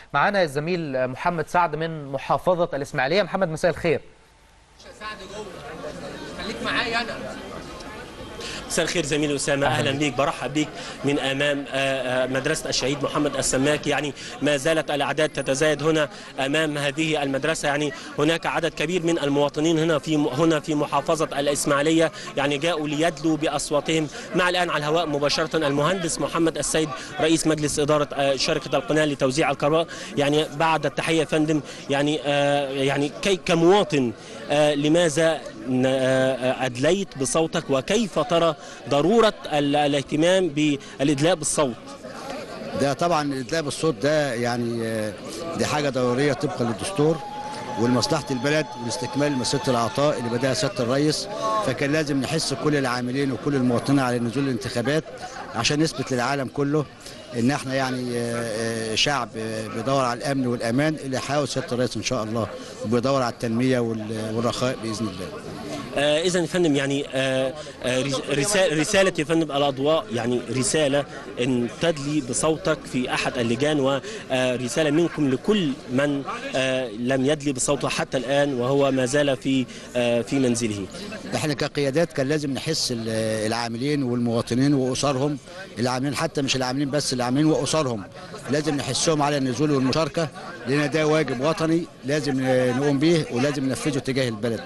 معانا الزميل محمد سعد من محافظة الإسماعيلية محمد مساء الخير سعد جوه خليك معايا انا مساء الخير زميلي اسامه اهلا بيك برحب بيك من امام آه، آه، مدرسه الشهيد محمد السماك يعني ما زالت الاعداد تتزايد هنا امام هذه المدرسه يعني هناك عدد كبير من المواطنين هنا في هنا في محافظه الاسماعيليه يعني جاءوا ليدلوا باصواتهم مع الان على الهواء مباشره المهندس محمد السيد رئيس مجلس اداره آه، شركه القناه لتوزيع الكهرباء يعني بعد التحيه يا فندم يعني آه، يعني كي كمواطن آه، لماذا ن- آه، أدليت بصوتك وكيف ترى ضرورة ال- الاهتمام بالإدلاء بالصوت ده طبعا الادلاء بالصوت ده يعني آه، دي حاجه ضروريه طبقا للدستور ولمصلحه البلد ولاستكمال مسيره العطاء اللي بداها سياده الرئيس فكان لازم نحس كل العاملين وكل المواطنين على نزول الانتخابات عشان نثبت للعالم كله ان احنا يعني آه، آه، شعب آه، بيدور على الامن والامان اللي يحاول سياده الرئيس ان شاء الله وبيدور على التنميه وال- والرخاء باذن الله آه إذا يا فندم يعني آه آه رس- رسالة, رسالة يا فندم الأضواء يعني رسالة أن تدلي بصوتك في أحد اللجان ورسالة منكم لكل من آه لم يدلي بصوته حتى الآن وهو ما زال في آه في منزله احنا كقيادات كان لازم نحس ال- العاملين والمواطنين واسرهم العاملين حتى مش العاملين بس العاملين واسرهم لازم نحسهم على النزول والمشاركه لان ده واجب وطني لازم نقوم بيه ولازم ننفذه تجاه البلد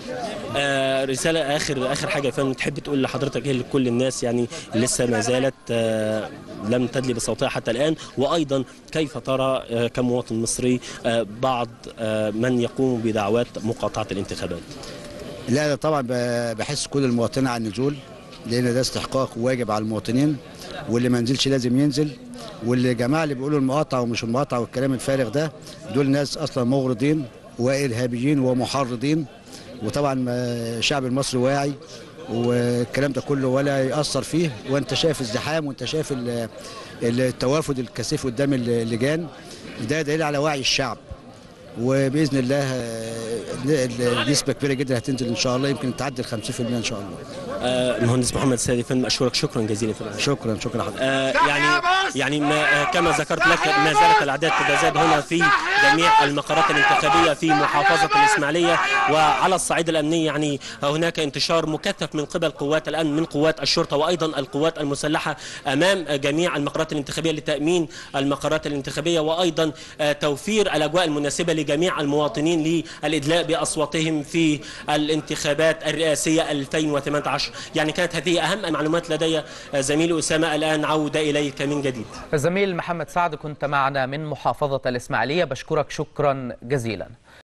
آه رسالة آخر آخر حاجة يا فندم تحب تقول لحضرتك إيه لكل الناس يعني لسه ما زالت آه لم تدلي بصوتها حتى الآن وأيضا كيف ترى آه كمواطن مصري آه بعض آه من يقوم بدعوات مقاطعة الانتخابات لا ده طبعا ب- بحس كل المواطنين على النزول لان ده استحقاق وواجب على المواطنين واللي ما نزلش لازم ينزل واللي جماعه اللي بيقولوا المقاطعه ومش المقاطعه والكلام الفارغ ده دول ناس اصلا مغرضين وارهابيين ومحرضين وطبعا ما- الشعب المصري واعي والكلام ده كله ولا يأثر فيه وانت شايف الزحام وانت شايف ال- التوافد الكثيف قدام اللجان ده دليل على وعي الشعب وباذن الله آه، ن- نسبه كبيره جدا هتنزل ان شاء الله يمكن تعدي ال 50% ان شاء الله آه المهندس محمد السيد يا فندم أشكرك شكرا جزيلا في الوقت. شكرا شكرا حضرتك آه، يعني يعني ما آه، كما ذكرت لك ما زالت الاعداد تتزايد هنا في جميع المقرات الانتخابيه في محافظه الاسماعيليه وعلى الصعيد الامني يعني هناك انتشار مكثف من قبل قوات الامن من قوات الشرطه وايضا القوات المسلحه امام جميع المقرات الانتخابيه لتامين المقرات الانتخابيه وايضا آه، توفير الاجواء المناسبه لجميع المواطنين للادلاء باصواتهم في الانتخابات الرئاسيه 2018 يعني كانت هذه اهم المعلومات لدي آه، زميلي اسامه الان عوده اليك من جديد الزميل محمد سعد كنت معنا من محافظة الإسماعيلية بشكرك شكرا جزيلا